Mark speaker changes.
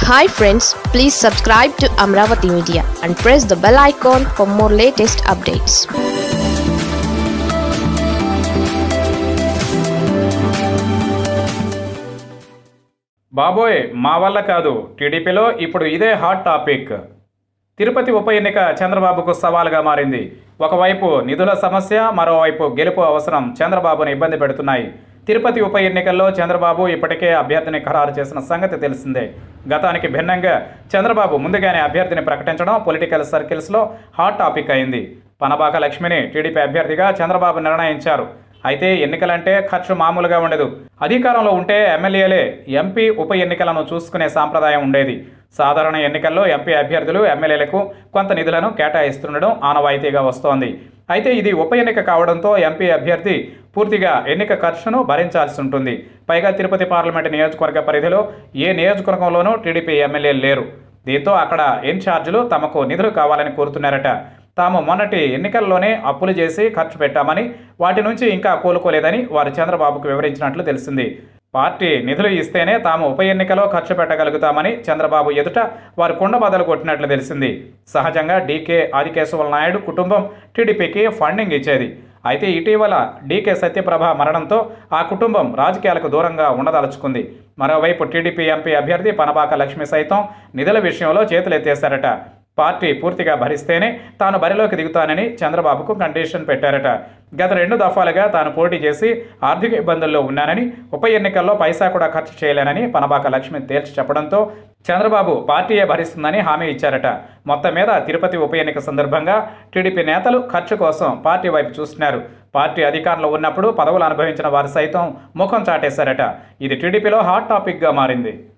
Speaker 1: hi friends please subscribe to Amaravati media and press the bell icon for more latest updates
Speaker 2: బాబోయ్ మా వల్ల కాదు టీడీపీలో ఇప్పుడు ఇదే హాట్ టాపిక్ తిరుపతి ఉప ఎన్నిక చంద్రబాబుకు సవాలుగా మారింది ఒకవైపు నిధుల సమస్య మరోవైపు గెలుపు అవసరం చంద్రబాబును ఇబ్బంది పెడుతున్నాయి తిరుపతి ఉప ఎన్నికల్లో చంద్రబాబు ఇప్పటికే అభ్యర్థిని ఖరారు చేసిన సంగతి తెలిసిందే గతానికి భిన్నంగా చంద్రబాబు ముందుగానే అభ్యర్థిని ప్రకటించడం పొలిటికల్ సర్కిల్స్లో హాట్ టాపిక్ అయింది పనబాక లక్ష్మిని టీడీపీ అభ్యర్థిగా చంద్రబాబు నిర్ణయించారు అయితే ఎన్నికలంటే ఖర్చు మామూలుగా ఉండదు అధికారంలో ఉంటే ఎమ్మెల్యేలే ఎంపీ ఉప ఎన్నికలను చూసుకునే సాంప్రదాయం ఉండేది సాధారణ ఎన్నికల్లో ఎంపీ అభ్యర్థులు ఎమ్మెల్యేలకు కొంత నిధులను కేటాయిస్తుండడం ఆనవాయితీగా వస్తోంది అయితే ఇది ఉప ఎన్నిక కావడంతో ఎంపీ అభ్యర్థి పూర్తిగా ఎన్నిక ఖర్చును భరించాల్సి ఉంటుంది పైగా తిరుపతి పార్లమెంటు నియోజకవర్గ పరిధిలో ఏ నియోజకవర్గంలోనూ టీడీపీ ఎమ్మెల్యేలు లేరు దీంతో అక్కడ ఇన్ఛార్జీలు తమకు నిధులు కావాలని కోరుతున్నారట తాము మొన్నటి ఎన్నికల్లోనే అప్పులు చేసి ఖర్చు పెట్టామని వాటి నుంచి ఇంకా కోలుకోలేదని వారు చంద్రబాబుకు వివరించినట్లు తెలిసింది పార్టీ నిధులు ఇస్తేనే తాము ఉప ఎన్నికలో ఖర్చు పెట్టగలుగుతామని చంద్రబాబు ఎదుట వారు కుండబదలు కొట్టినట్లు తెలిసింది సహజంగా డీకే ఆదికేశవ నాయుడు కుటుంబం టీడీపీకి ఫండింగ్ ఇచ్చేది అయితే ఇటీవల డీకే సత్యప్రభ మరణంతో ఆ కుటుంబం రాజకీయాలకు దూరంగా ఉండదలుచుకుంది మరోవైపు టీడీపీ ఎంపీ అభ్యర్థి పనబాక లక్ష్మి సైతం నిధుల విషయంలో చేతులెత్తేశారట పార్టీ పూర్తిగా భరిస్తేనే తాను బరిలోకి దిగుతానని చంద్రబాబుకు కండిషన్ పెట్టారట గత రెండు దఫాలుగా తాను పోటీ చేసి ఆర్థిక ఇబ్బందుల్లో ఉన్నానని ఉప ఎన్నికల్లో పైసా కూడా ఖర్చు చేయలేనని పనబాక లక్ష్మి తేల్చి చెప్పడంతో చంద్రబాబు పార్టీయే భరిస్తుందని హామీ ఇచ్చారట మొత్తం మీద తిరుపతి ఉప ఎన్నిక సందర్భంగా టీడీపీ నేతలు ఖర్చు కోసం పార్టీ వైపు చూస్తున్నారు పార్టీ అధికారంలో ఉన్నప్పుడు పదవులు అనుభవించిన వారు సైతం ముఖం చాటేశారట ఇది టీడీపీలో హాట్ టాపిక్గా మారింది